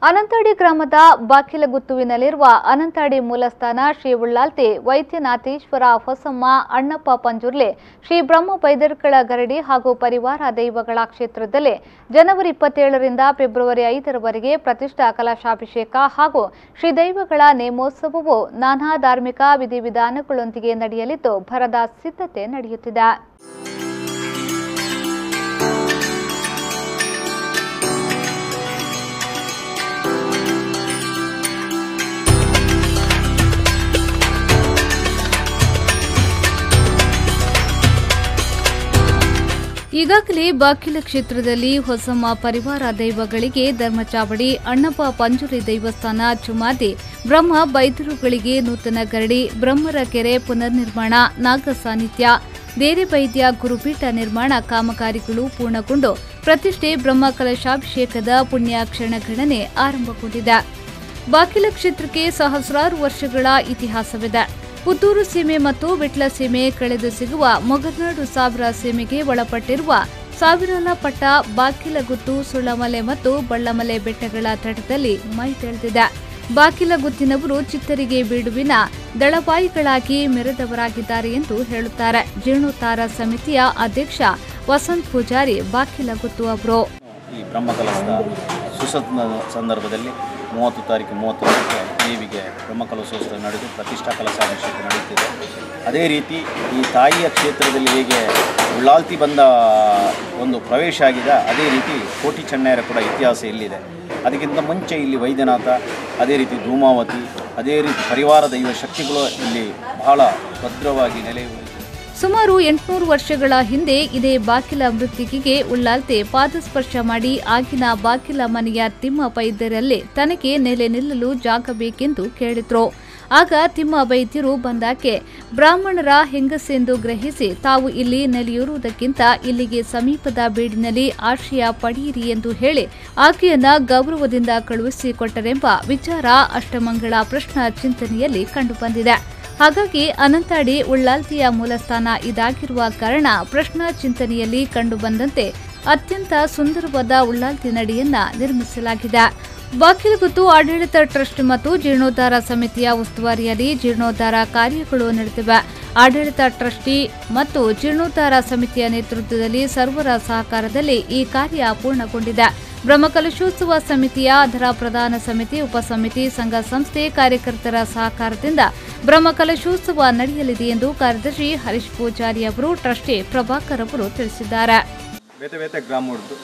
ಅನಂತಾಡಿ ಗ್ರಾಮದ ಬಾಕಿಲಗುತ್ತುವಿನಲ್ಲಿರುವ ಅನಂತಾಡಿ ಮೂಲಸ್ಥಾನ ಶ್ರೀ ಉಳ್ಳಾಲ್ತಿ ವೈದ್ಯನಾಥೇಶ್ವರ ಹೊಸಮ್ಮ ಅಣ್ಣಪ್ಪ ಪಂಜುರ್ಲೆ ಶ್ರೀ ಬ್ರಹ್ಮ ಬೈದರ್ಕಳ ಗರಡಿ ಹಾಗೂ ಪರಿವಾರ ದೈವಗಳ ಕ್ಷೇತ್ರದಲ್ಲಿ ಜನವರಿ ಇಪ್ಪತ್ತೇಳರಿಂದ ಫೆಬ್ರವರಿ ಐದರವರೆಗೆ ಪ್ರತಿಷ್ಠಾ ಕಲಶಾಭಿಷೇಕ ಹಾಗೂ ಶ್ರೀ ದೈವಗಳ ನೇಮೋತ್ಸವವು ನಾನಾ ಧಾರ್ಮಿಕ ವಿಧಿವಿಧಾನಗಳೊಂದಿಗೆ ನಡೆಯಲಿದ್ದು ಭರದ ಸಿದ್ಧತೆ ನಡೆಯುತ್ತಿದೆ ಈಗಾಗಲೇ ಬಾಕಿಲ ಕ್ಷೇತ್ರದಲ್ಲಿ ಹೊಸಮ್ಮ ಪರಿವಾರ ದೈವಗಳಿಗೆ ಧರ್ಮಚಾವಡಿ ಅಣ್ಣಪ್ಪ ಪಂಜುರಿ ದೈವಸ್ಥಾನ ಚುಮಾದಿ ಬ್ರಹ್ಮ ಬೈದರುಗಳಿಗೆ ನೂತನ ಗರಡಿ ಬ್ರಹ್ಮರ ಕೆರೆ ಪುನರ್ನಿರ್ಮಾಣ ನಾಗ ಸಾನ್ನಿಧ್ಯ ದೇರೆ ವೈದ್ಯ ಗುರುಪೀಠ ನಿರ್ಮಾಣ ಕಾಮಗಾರಿಗಳು ಪೂರ್ಣಗೊಂಡು ಪ್ರತಿಷ್ಠೆ ಬ್ರಹ್ಮ ಕಲಶಾಭಿಷೇಕದ ಪುಣ್ಯ ಕ್ಷಣಗಣನೆ ಆರಂಭಗೊಂಡಿದೆ ಬಾಕಿಲ ಕ್ಷೇತ್ರಕ್ಕೆ ಸಹಸ್ರಾರು ವರ್ಷಗಳ ಇತಿಹಾಸವಿದೆ ಪುತ್ತೂರು ಸೀಮೆ ಮತ್ತು ವಿಟ್ಲ ಸೀಮೆ ಕಳೆದು ಸಿಗುವ ಮೊಗರ್ನಾಡು ಸಾವಿರ ಸೀಮೆಗೆ ಒಳಪಟ್ಟಿರುವ ಸಾವಿರಾಲ ಪಟ್ಟ ಬಾಕಿಲಗುತ್ತು ಸುಳ್ಳಮಲೆ ಮತ್ತು ಬಳ್ಳಮಲೆ ಬೆಟ್ಟಗಳ ತಟದಲ್ಲಿ ಮೈತೆಳೆದಿದೆ ಬಾಕಿಲಗುತ್ತಿನವರು ಚಿತ್ತರಿಗೆ ಬೀಡುವಿನ ದಳವಾಯಿಗಳಾಗಿ ಮೆರೆದವರಾಗಿದ್ದಾರೆ ಎಂದು ಹೇಳುತ್ತಾರೆ ಜೀರ್ಣೋದ್ಧಾರ ಸಮಿತಿಯ ಅಧ್ಯಕ್ಷ ವಸಂತ್ ಪೂಜಾರಿ ಬಾಕಿಲಗುತ್ತು ಅವರು ಈ ಬ್ರಹ್ಮಕಲಶದ ಸುಸಂದ ಸಂದರ್ಭದಲ್ಲಿ ಮೂವತ್ತು ತಾರೀಕು ಮೂವತ್ತೊಂದಕ್ಕೆ ದೇವಿಗೆ ಬ್ರಹ್ಮಕಲಶೋತ್ಸವ ನಡೆದು ಪ್ರತಿಷ್ಠಾ ಕಲಶಾಭಿಷೇಕ ನಡೆಯುತ್ತಿದೆ ಅದೇ ರೀತಿ ಈ ತಾಯಿಯ ಕ್ಷೇತ್ರದಲ್ಲಿ ಹೇಗೆ ಉಳ್ಳಾಲ್ತಿ ಬಂದ ಒಂದು ಪ್ರವೇಶ ಆಗಿದೆ ಅದೇ ರೀತಿ ಕೋಟಿ ಚೆನ್ನಯ್ಯರ ಕೂಡ ಇತಿಹಾಸ ಇಲ್ಲಿದೆ ಅದಕ್ಕಿಂತ ಮುಂಚೆ ಇಲ್ಲಿ ವೈದ್ಯನಾಥ ಅದೇ ರೀತಿ ಧೂಮಾವತಿ ಅದೇ ರೀತಿ ಪರಿವಾರ ದೈವ ಶಕ್ತಿಗಳು ಇಲ್ಲಿ ಬಹಳ ಭದ್ರವಾಗಿ ನೆಲೆಯೂರಿದೆ ಸುಮಾರು ಎಂಟುನೂರು ವರ್ಷಗಳ ಹಿಂದೆ ಇದೇ ಬಾಕಿಲ ಮೃತ್ತಿಗೆಗೆ ಉಳ್ಳಾಲ್ತೆ ಪಾದಸ್ಪರ್ಶ ಮಾಡಿ ಆಗಿನ ಬಾಕಿಲ ಮನೆಯ ತಿಮ್ಮ ವೈದ್ಯರಲ್ಲಿ ತನಗೆ ನೆಲೆ ನಿಲ್ಲಲು ಜಾಗ ಬೇಕೆಂದು ಕೇಳಿದ್ರು ಆಗ ತಿಮ್ಮ ವೈದ್ಯರು ಬಂದಾಕೆ ಬ್ರಾಹ್ಮಣರ ಹೆಂಗಸೆಂದು ಗ್ರಹಿಸಿ ತಾವು ಇಲ್ಲಿ ನೆಲೆಯೂರುವುದಕ್ಕಿಂತ ಇಲ್ಲಿಗೆ ಸಮೀಪದ ಬೀಡಿನಲ್ಲಿ ಆಶ್ರಯ ಪಡೆಯಿರಿ ಎಂದು ಹೇಳಿ ಆಕೆಯನ್ನ ಗೌರವದಿಂದ ಕಳುಹಿಸಿಕೊಟ್ಟರೆಂಬ ವಿಚಾರ ಅಷ್ಟಮಂಗಳ ಪ್ರಶ್ನ ಚಿಂತನೆಯಲ್ಲಿ ಕಂಡುಬಂದಿದೆ ಹಾಗಾಗಿ ಅನಂತಾಡಿ ಉಳ್ಳಾಲ್ತಿಯ ಮೂಲಸ್ಥಾನ ಇದಾಗಿರುವ ಕಾರಣ ಪ್ರಶ್ನಾ ಚಿಂತನೆಯಲ್ಲಿ ಕಂಡುಬಂದಂತೆ ಅತ್ಯಂತ ಸುಂದರವಾದ ಉಳ್ಳಾಲ್ತಿ ನಡಿಯನ್ನ ನಿರ್ಮಿಸಲಾಗಿದೆ ಬಾಕಿಲಗುತ್ತು ಆಡಳಿತ ಟ್ರಸ್ಟ್ ಮತ್ತು ಜೀರ್ಣೋದ್ಧಾರ ಸಮಿತಿಯ ಉಸ್ತುವಾರಿಯಲ್ಲಿ ಜೀರ್ಣೋದ್ಧಾರ ಕಾರ್ಯಗಳು ನಡೆದಿವೆ ಆಡಳಿತ ಟ್ರಸ್ಟಿ ಮತ್ತು ಜೀರ್ಣೋದ್ಧಾರ ಸಮಿತಿಯ ನೇತೃತ್ವದಲ್ಲಿ ಸರ್ವರ ಸಹಕಾರದಲ್ಲಿ ಈ ಕಾರ್ಯ ಪೂರ್ಣಗೊಂಡಿದೆ ಬ್ರಹ್ಮಕಲಶೋತ್ಸವ ಸಮಿತಿಯ ಅದರ ಪ್ರಧಾನ ಸಮಿತಿ ಉಪಸಮಿತಿ ಸಂಘ ಸಂಸ್ಥೆ ಕಾರ್ಯಕರ್ತರ ಸಹಕಾರದಿಂದ ಬ್ರಹ್ಮಕಲಶೋತ್ಸವ ನಡೆಯಲಿದೆ ಎಂದು ಕಾರ್ಯದರ್ಶಿ ಹರೀಶ್ ಪೂಜಾರಿ ಅವರು ಟ್ರಸ್ಟಿ ಪ್ರಭಾಕರ್ ಅವರು ತಿಳಿಸಿದ್ದಾರೆ ಬೇತೆ ಬೇತೆ ಗ್ರಾಮ ಹೊಡೆದು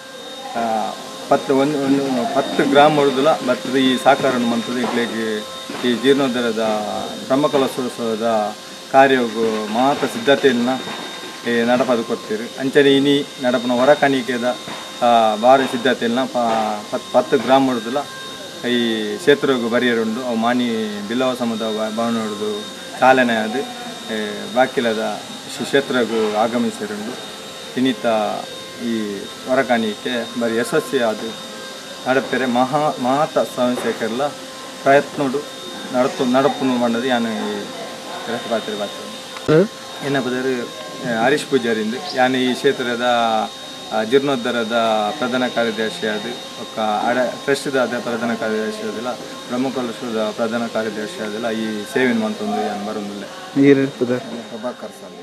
ಪತ್ತು ಒಂದು ಒಂದು ಪತ್ತು ಗ್ರಾಮ ಹೊಡೆದಲ್ಲ ಬರ್ತದೆ ಈ ಸಾಕಾರಣ ಮಂತದ ಇಗ್ಲಿಗೆ ಈ ಜೀರ್ಣೋದ್ಧಾರದ ಬ್ರಹ್ಮಕಲಶೋತ್ಸವದ ಕಾರ್ಯವು ಮಾತ್ರ ಸಿದ್ಧತೆಯನ್ನು ಈ ನಡಪದು ಕೊಡ್ತೀರಿ ಅಂಚನೆ ಇನಿ ನಡಪನ ಹೊರಕಾಣಿಕೆದ ಭಾರಿ ಸಿದ್ಧತೆಯನ್ನು ಪತ್ ಪತ್ತು ಗ್ರಾಮ ಹೊಡೆದಲ್ಲ ಈ ಕ್ಷೇತ್ರಗೂ ಬರಿಯರುಂಡು ಅವು ಮಾನಿ ಬಿಲ್ಲವ ಸಮುದ ಭವನ ಹೊಡೆದು ಚಾಲನೆ ಅದು ಈ ಬಾಕಿಲದ ಶ್ರೀ ಕ್ಷೇತ್ರಗೂ ಆಗಮಿಸಿರುಂಡು ಇನ್ನಿತ ಈ ಹೊರಕಾಣಿಕೆ ಬರೀ ಯಶಸ್ವಿ ಅದು ನಡಪೆರೆ ಮಹಾ ಮಹಾತ ಸ್ವಯಂಸೇವಕರ್ಲ ಪ್ರಯತ್ನಡು ನಡತು ನಡಪುನು ಮಾಡದು ಯಾನು ಈ ಕೆಲಸ ಪಾತ್ರೆ ಬಾತ್ರೆ ಏನಪ್ಪದರು ಹರೀಶ್ ಪೂಜಾರಿಂದ ಯಾನು ಈ ಕ್ಷೇತ್ರದ ಆ, ಜೀರ್ಣೋದ್ಧಾರದ ಪ್ರಧಾನ ಕಾರ್ಯದರ್ಶಿ ಅದು ಒಕ್ಕ ಅಡ ಟ್ರಸ್ಟ್ದ ಪ್ರಧಾನ ಕಾರ್ಯದರ್ಶಿ ಅದಲ್ಲ ಬ್ರಹ್ಮಕಲಶದ ಪ್ರಧಾನ ಕಾರ್ಯದರ್ಶಿ ಅದಲ್ಲ ಈ ಸೇವೆನ ಮಂತೊಂದು ಯಾನು ಬರೋದಿಲ್ಲ ಪ್ರಭಾಕರ್ ಸಾಲಿ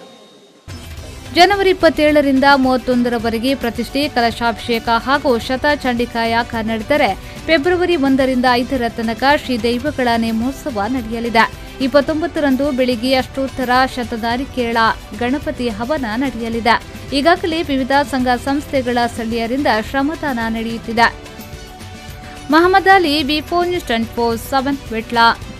ಜನವರಿ ಇಪ್ಪತ್ತೇಳರಿಂದ ಮೂವತ್ತೊಂದರವರೆಗೆ ಪ್ರತಿಷ್ಠೆ ಕಲಶಾಭಿಷೇಕ ಹಾಗೂ ಶತ ಚಂಡಿಕಾಯಾಕ ನಡೆದರೆ ಫೆಬ್ರವರಿ ಒಂದರಿಂದ ಐದರ ತನಕ ಶ್ರೀ ದೈವಗಳ ನೇಮೋತ್ಸವ ನಡೆಯಲಿದೆ ಇಪ್ಪತ್ತೊಂಬತ್ತರಂದು ಬೆಳಿಗ್ಗೆ ಅಷ್ಟೋತ್ತರ ಶತದಾರಿಕೇಳ ಗಣಪತಿ ಹವನ ನಡೆಯಲಿದೆ ಈಗಾಗಲೇ ವಿವಿಧ ಸಂಘ ಸಂಸ್ಥೆಗಳ ಸ್ಥಳೀಯರಿಂದ ಶ್ರಮದಾನ ನಡೆಯುತ್ತಿದೆ Mohammed Ali B four news twenty four seven Vitla